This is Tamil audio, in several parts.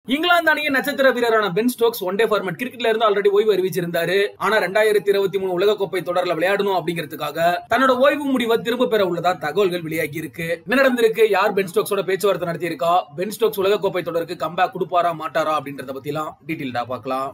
இங்கிலாந்து அணியின் நட்சத்திர வீரரான Ben Stokes one day format கிரிக்கெட்ல இருந்து ஆல்ரெடி ஓய்வு அறிவிச்சிருந்தாரு ஆனா ரெண்டாயிரத்தி இருபத்தி மூணு உலகக்கோப்பை தொடர்ல விளையாடணும் அப்படிங்கிறதுக்காக தன்னோட ஓய்வு முடிவை திரும்ப பெற உள்ளதா தகவல்கள் வெளியாகி இருக்கு என்ன நடந்திருக்கு யார் பென் ஸ்டோக்ஸோட பேச்சுவார்த்தை நடத்தி இருக்கா பென் ஸ்டோக்ஸ் உலகக்கோப்பை தொடருக்கு கம்பேக் கொடுப்பாரா மாட்டாரா அப்படின்றத பத்தி எல்லாம் டீட்டெயில்டா பார்க்கலாம்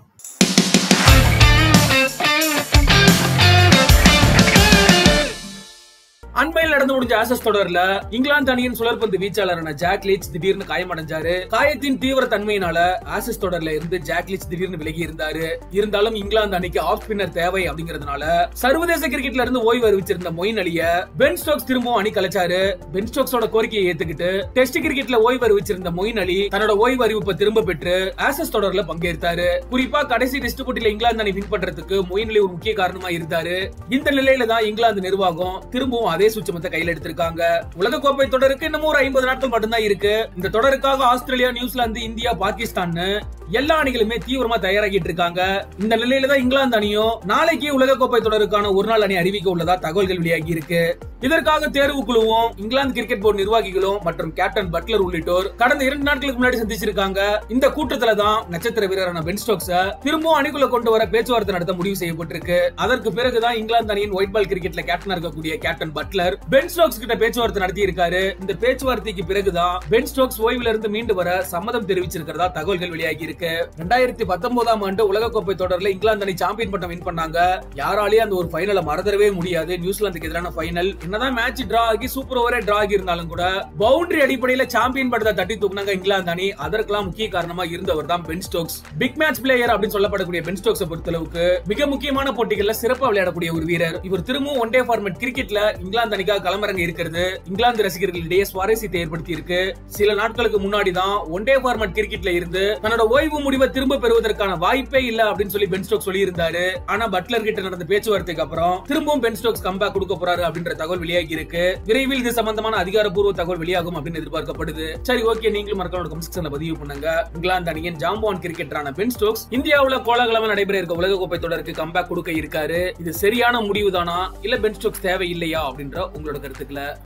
அண்மையில் நடந்து முடிஞ்ச ஆசஸ் தொடர்ல இங்கிலாந்து அணியின் சுழற்பந்து வீச்சாளரான ஜாக் லீச் திடீர்னு காயமடைஞ்சாரு காயத்தின் தீவிர தன்மையினால ஆசஸ் தொடர்ல இருந்து ஜாக் லீச் திடீர்னு விலகி இருந்தாரு இருந்தாலும் இங்கிலாந்து அணிக்கு ஆஃப் ஸ்பின்னர் தேவை அப்படிங்கறதுனால சர்வதேச கிரிக்கெட்ல இருந்து ஓய்வு அறிவிச்சிருந்த மொயின் அலிய பென் ஸ்டோக்ஸ் திரும்பவும் அணி கலைச்சாரு பென் ஸ்டோக்ஸோட கோரிக்கையை ஏத்துக்கிட்டு டெஸ்ட் கிரிக்கெட்ல ஓய்வு அறிவிச்சிருந்த மொயின் அலி தன்னோட ஓய்வு அறிவிப்பை திரும்ப பெற்று ஆசஸ் தொடர்ல பங்கேற்றாரு குறிப்பா கடைசி டெஸ்ட் போட்டியில இங்கிலாந்து அணி வின் பண்றதுக்கு மொயின் அலி ஒரு முக்கிய காரணமா இருந்தாரு இந்த நிலையில தான் இங்கிலாந்து நிர்வாகம் திரும்பவும் அதே சூச்சமத்தை கையில் எடுத்திருக்காங்க உலக கோப்பை தொடருக்கு இன்னமும் ஒரு ஐம்பது நாட்கள் மட்டும்தான் இருக்கு இந்த தொடருக்காக ஆஸ்திரேலியா நியூசிலாந்து இந்தியா பாகிஸ்தான் எல்லா அணிகளுமே தீவிரமா தயாராகிட்டு இருக்காங்க இந்த நிலையில தான் இங்கிலாந்து அணியும் நாளைக்கு உலக கோப்பை தொடருக்கான ஒரு நாள் அணி அறிவிக்க உள்ளதா தகவல்கள் வெளியாகி இருக்கு இதற்காக தேர்வு குழுவும் இங்கிலாந்து கிரிக்கெட் போர்டு நிர்வாகிகளும் மற்றும் கேப்டன் பட்லர் உள்ளிட்டோர் கடந்த இரண்டு நாட்களுக்கு முன்னாடி சந்திச்சிருக்காங்க இந்த கூட்டத்துல தான் நட்சத்திர வீரரான பென் ஸ்டோக்ஸ திரும்பவும் அணிக்குள்ள கொண்டு வர பேச்சுவார்த்தை நடத்த முடிவு செய்யப்பட்டிருக்கு அதற்கு பிறகுதான் இங்கிலாந்து அணியின் ஒயிட் பால் கிரிக்கெட்ல கேப்டனா இருக்கக்கூடிய கேப்டன் பட்லர் பென் ஸ்டோக்ஸ் கிட்ட பேச்சுவார்த்தை நடத்தி இருக்காரு இந்த பேச்சுவார்த்தைக்கு பிறகுதான் பென் ஸ்டோக்ஸ் ஓய்வுல இருந்து மீண்டு வர சம்மதம் தெரிவிச்சிருக்கிறதா தகவல்கள் வெளியாகி இருக்கு ரெண்டாயிரத்தி பத்தொன்பதாம் ஆண்டு உலகக்கோப்பை தொடர்ல இங்கிலாந்து அணி சாம்பியன் பட்டம் வின் பண்ணாங்க யாராலையும் அந்த ஒரு ஃபைனலை மறந்துடவே முடியாது நியூசிலாந்துக்கு எதிரான ஃபைனல் என்னதான் மேட்ச் டிரா ஆகி சூப்பர் ஓவரே டிரா ஆகி இருந்தாலும் கூட பவுண்டரி அடிப்படையில சாம்பியன் பட்டத்தை தட்டி தூக்குனாங்க இங்கிலாந்து அணி அதற்கெல்லாம் முக்கிய காரணமா இருந்தவர் தான் Ben Stokes big match player அப்படின்னு சொல்லப்படக்கூடிய பென் ஸ்டோக்ஸை பொறுத்தளவுக்கு மிக முக்கியமான போட்டிகள்ல சிறப்பா விளையாடக்கூடிய ஒரு வீரர் இவர் திரும்பவும் ஒன் டே ஃபார்மேட் கிரிக்கெட்ல இங்கிலாந்து அணிக்காக களமிறங்க இருக்கிறது இங்கிலாந்து ரசிகர்களிடையே சுவாரஸ்யத்தை ஏற்படுத்தி இருக்கு சில நாட்களுக்கு முன்னாடி தான் ஒன் டே ஃபார்மேட் கிரிக்கெட்ல இருந்து தன்னோட ஓய்வு முடிவை திரும்ப பெறுவதற்கான வாய்ப்பே இல்ல அப்படின்னு சொல்லி பென் ஸ்டோக்ஸ் சொல்லி இருந்தாரு ஆனா பட்லர் கிட்ட நடந்த பேச்சுவார்த்தைக்கு அப்புறம் திரும்பவும் பென் ஸ்டோக்ஸ் கம்பேக் கொடுக்க போறாரு அப்படின்ற தகவல் வெளியாகி இருக்கு விரைவில் இது சம்பந்தமான அதிகாரப்பூர்வ தகவல் வெளியாகும் அப்படின்னு எதிர்பார்க்கப்படுது சரி ஓகே நீங்களும் மறக்காம கமெண்ட் செக்ஷன்ல பதிவு பண்ணுங்க இங்கிலாந்து அணியின் ஜாம்பான் கிரிக்கெட்டரான பென் ஸ்டோக்ஸ் இந்தியாவுல கோலாகலமா நடைபெற இருக்க உலகக்கோப்பை தொடருக்கு கம்பேக் கொடுக்க இருக்காரு இது சரியான முடிவு தானா இல்ல பென் ஸ்டோக்ஸ் தேவை இல்லையா அப்படின்ற உங்களோட கருத்துக்களை